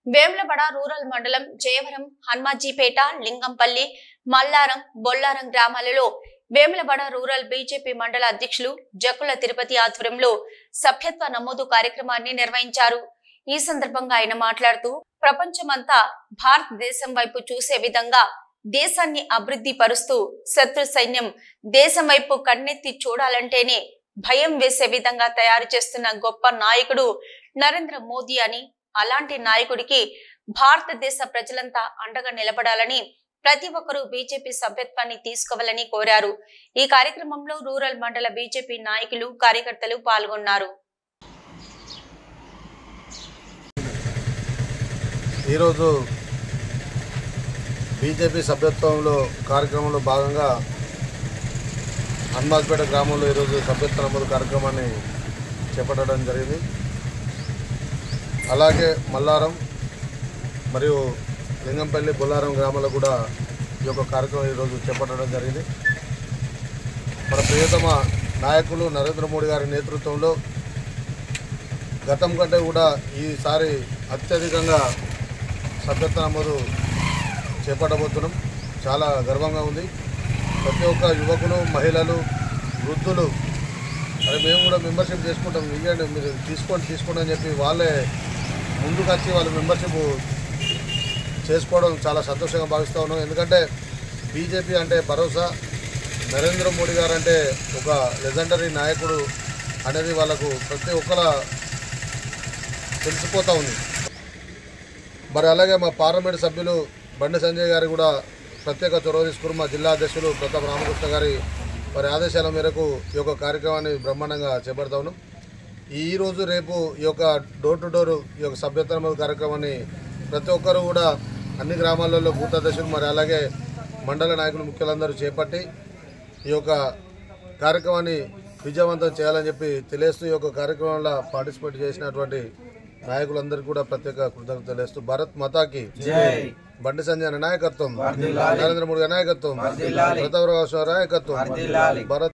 Vemulawada rural మండలం జయవరం హన్మాజీపేట లింగంపల్లి మల్లారం బొల్లారం గ్రామాలలో Vemulawada rural BJP మండల అధ్యక్షులు జక్కుల తిరుపతి ఆధ్వర్యంలో సభ్యత్వ నమోదు కార్యక్రమాన్ని నిర్వహించారు ఈ సందర్భంగా ఆయన మాట్లాడుతూ ప్రపంచమంతా భారతదేశం వైపు చూసే విధంగా దేశాన్ని అభివృద్ధి పరుస్తూ శత్రు సైన్యం దేశం వైపు కన్నెత్తి చూడాలంటేనే భయం వేసే విధంగా తయారు చేస్తున్న గొప్ప నాయకుడు నరేంద్ర మోదీ అని అలాంటి నాయకుడికి భారతదేశ ప్రజలంతా అండగా నిలబడాలని ప్రతి ఒక్కరూ బీజేపీ సభ్యత్వాన్ని తీసుకోవాలని కోరారు ఈ కార్యక్రమంలో రూరల్ మండల బీజేపీ నాయకులు కార్యకర్తలు పాల్గొన్నారు ఈరోజు బీజేపీ సభ్యత్వంలో కార్యక్రమంలో భాగంగా హనుమాజ్పేట గ్రామంలో ఈరోజు సభ్యత్వ నమోదు కార్యక్రమాన్ని చేపట్టడం జరిగింది అలాగే మల్లారం మరియు లింగంపల్లి బొల్లారం గ్రామాల్లో కూడా ఈ యొక్క కార్యక్రమం ఈరోజు చేపట్టడం జరిగింది మన ప్రియతమ నాయకులు నరేంద్ర మోడీ గారి నేతృత్వంలో గతం కంటే కూడా ఈసారి అత్యధికంగా సభ్యత్వ నమోదు చేపట్టబోతున్నాం చాలా గర్వంగా ఉంది ప్రతి ఒక్క యువకులు మహిళలు వృద్ధులు అరే మేము కూడా మెంబర్షిప్ చేసుకుంటాం ఇవ్వండి మీరు తీసుకోండి తీసుకోండి అని చెప్పి వాళ్ళే ముందుకు వచ్చి వాళ్ళు మెంబర్షిప్ చేసుకోవడం చాలా సంతోషంగా భావిస్తూ ఉన్నాం ఎందుకంటే బీజేపీ అంటే భరోసా నరేంద్ర మోడీ గారు అంటే ఒక లెజెండరీ నాయకుడు అనేది వాళ్ళకు ప్రతి ఒక్కల తెలిసిపోతూ ఉంది మరి అలాగే మా పార్లమెంట్ సభ్యులు బండి సంజయ్ గారు కూడా ప్రత్యేక చొరవ తీసుకుని మా జిల్లా అధ్యక్షులు ప్రతాప్ రామకృష్ణ గారి వారి ఆదేశాల మేరకు ఈ యొక్క కార్యక్రమాన్ని బ్రహ్మాండంగా చేపడతా ఉన్నాం ఈ రోజు రేపు ఈ యొక్క డోర్ టు డోర్ ఈ యొక్క సభ్యత్వ నమోదు కార్యక్రమాన్ని ప్రతి ఒక్కరు కూడా అన్ని గ్రామాలలో బూత్ అధ్యక్షులు మరి అలాగే మండల నాయకులు ముఖ్యులందరూ చేపట్టి ఈ యొక్క కార్యక్రమాన్ని విజయవంతం చేయాలని చెప్పి తెలియస్తూ ఈ యొక్క కార్యక్రమంలో పార్టిసిపేట్ చేసినటువంటి నాయకులందరికీ కూడా ప్రత్యేక కృతజ్ఞతలు తెలియస్తూ భారత్ మాతాకి బండి సంజయ్ అనే నాయకత్వం నరేంద్ర మోడీ గారి నాయకత్వం ప్రతాప్ రావు నాయకత్వం భారత్